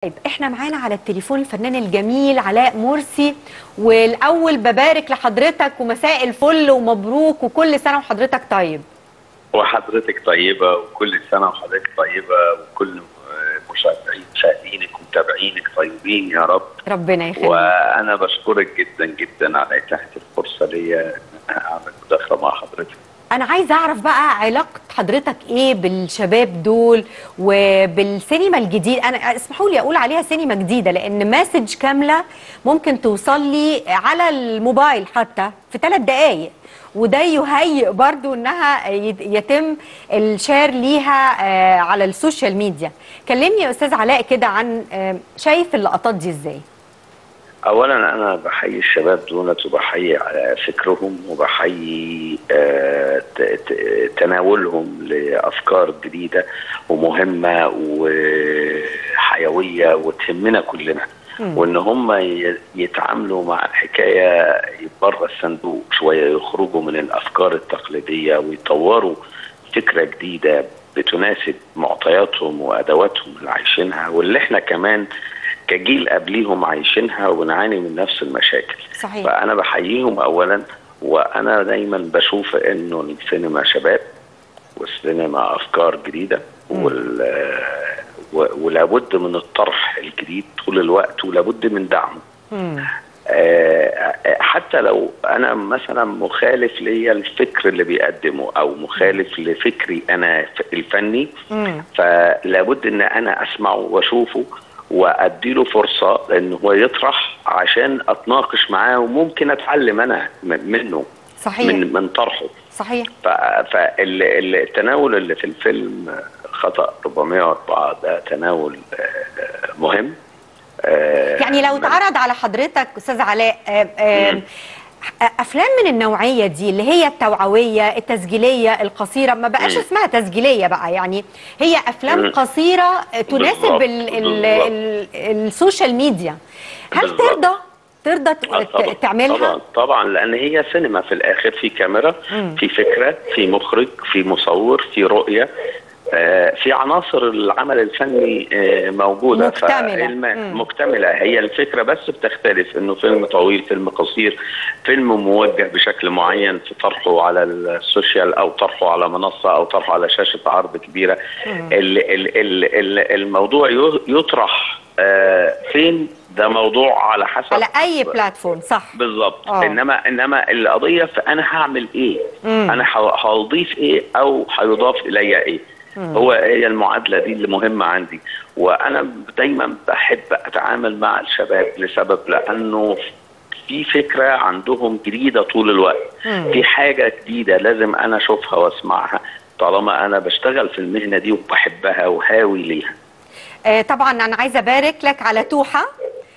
طيب احنا معانا على التليفون الفنان الجميل علاء مرسي والاول ببارك لحضرتك ومساء الفل ومبروك وكل سنه وحضرتك طيب وحضرتك طيبة وكل سنة وحضرتك طيبة وكل مشاهدين مشاهدينك ومتابعينك طيبين يا رب ربنا يخليك وأنا بشكرك جدا جدا على إتاحة الفرصة ليا إن أنا أعمل مداخلة مع حضرتك انا عايزه اعرف بقى علاقه حضرتك ايه بالشباب دول وبالسينما الجديد انا اسمحوا لي اقول عليها سينما جديده لان مسج كامله ممكن توصل لي على الموبايل حتى في ثلاث دقائق وده يهيئ برضو انها يت- يتم الشير ليها آه، على السوشيال ميديا كلمني يا استاذ علاء كده عن آه، شايف اللقطات دي ازاي أولا أنا بحيي الشباب دولت وبحيي على فكرهم وبحيي آه، ت- ت- تناولهم لأفكار جديدة ومهمة وحيوية وتهمنا كلنا وان هم ي- يتعاملوا مع الحكايه بره الصندوق شويه يخرجوا من الافكار التقليديه ويطوروا فكره جديده بتناسب معطياتهم وادواتهم اللي عايشينها واللي احنا كمان كجيل قبليهم عايشينها ونعاني من نفس المشاكل صحيح فانا بحييهم اولا وانا دايما بشوف انه السينما شباب والسينما افكار جديده وال و- ولابد من الطرح الجديد طول الوقت ولابد من دعمه مم. آه، حتى لو انا مثلا مخالف ليا الفكر اللي بيقدمه او مخالف لفكري انا ف- الفني مم. فلابد ان انا اسمعه واشوفه واديله فرصه ان هو يطرح عشان اتناقش معاه وممكن اتعلم انا م- منه صحيح من من طرحه صحيح فالتناول اللي في الفيلم خطأ 404 ده تناول آه، مهم آه، يعني لو من- اتعرض على حضرتك استاذ علاء آه، آه، مم. افلام من النوعيه دي اللي هي التوعويه التسجيليه القصيره ما بقاش مم. اسمها تسجيليه بقى يعني هي افلام مم. قصيره آه، تناسب بالظبط، ال ال بالظبط. ال السوشيال ميديا هل بالظبط. ترضى ترضى ت- آه، طبعا ت- تعملها طبعا طبعا لان هي سينما في الاخر في كاميرا مم. في فكره في مخرج في مصور في رؤيه آه، في عناصر العمل الفني آه، موجوده مكتملة. فالم- مم. مكتمله هي الفكره بس بتختلف انه فيلم طويل فيلم قصير فيلم موجه بشكل معين في طرحه على السوشيال او طرحه على منصه او طرحه على شاشه عرض كبيره مم. ال ال ال ال الموضوع ي- يطرح آه، فين ده موضوع على حسب على اي بلاتفورم صح بالظبط آه. انما انما القضيه فانا هعمل ايه مم. انا ه- هضيف ايه او هيضاف الي ايه هو هي المعادله دي اللي مهمه عندي وانا دايما بحب اتعامل مع الشباب لسبب لانه في فكره عندهم جديده طول الوقت مم. في حاجه جديده لازم انا اشوفها واسمعها طالما انا بشتغل في المهنه دي وبحبها وهاوي ليها آه، طبعا انا عايزه ابارك لك على توحه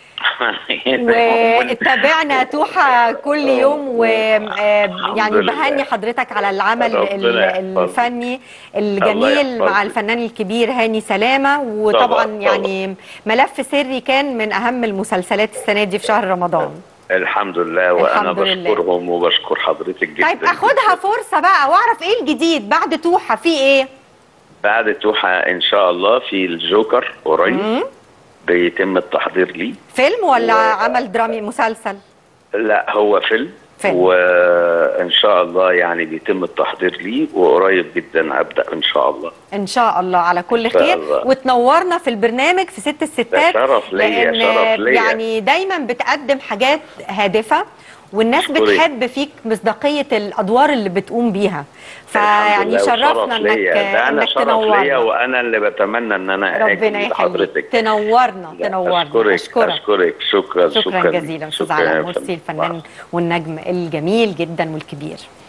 وتابعنا توحة كل يوم ويعني الحمد لله. بهني حضرتك على العمل ربنا ال- يحفظك. الفني الله الجميل مع يحفظك. الفنان الكبير هاني سلامة وطبعا طبعا، يعني ملف سري كان من أهم المسلسلات السنة دي في شهر رمضان الحمد لله وانا الحمد لله. بشكرهم وبشكر حضرتك جدا طيب أخدها فرصة بقى وأعرف إيه الجديد بعد توحة في إيه؟ بعد توحة ان شاء الله في الجوكر قريب مم؟ بيتم التحضير ليه فيلم ولا و- عمل درامي مسلسل؟ لا هو فيلم فيلم. وان شاء الله يعني بيتم التحضير ليه وقريب جدا ابدا ان شاء الله ان شاء الله على كل إن شاء خير الله. وتنورنا في البرنامج في ست الستات ده شرف ليا، لان شرف ليا. يعني دايما بتقدم حاجات هادفه والناس أشكرك. بتحب فيك مصداقيه الادوار اللي بتقوم بيها الحمد فيعني لله شرفنا وشرف انك ليا. ده انا انك شرف ليا تنورنا وانا اللي بتمنى ان انا ربنا اجي يخليك لحضرتك تنورنا لا، تنورنا اشكرك اشكرك اشكرك شكرا شكرا جزيلا استاذ شكرا علاء يا مرسي فندم. الفنان والنجم الجميل جدا والكبير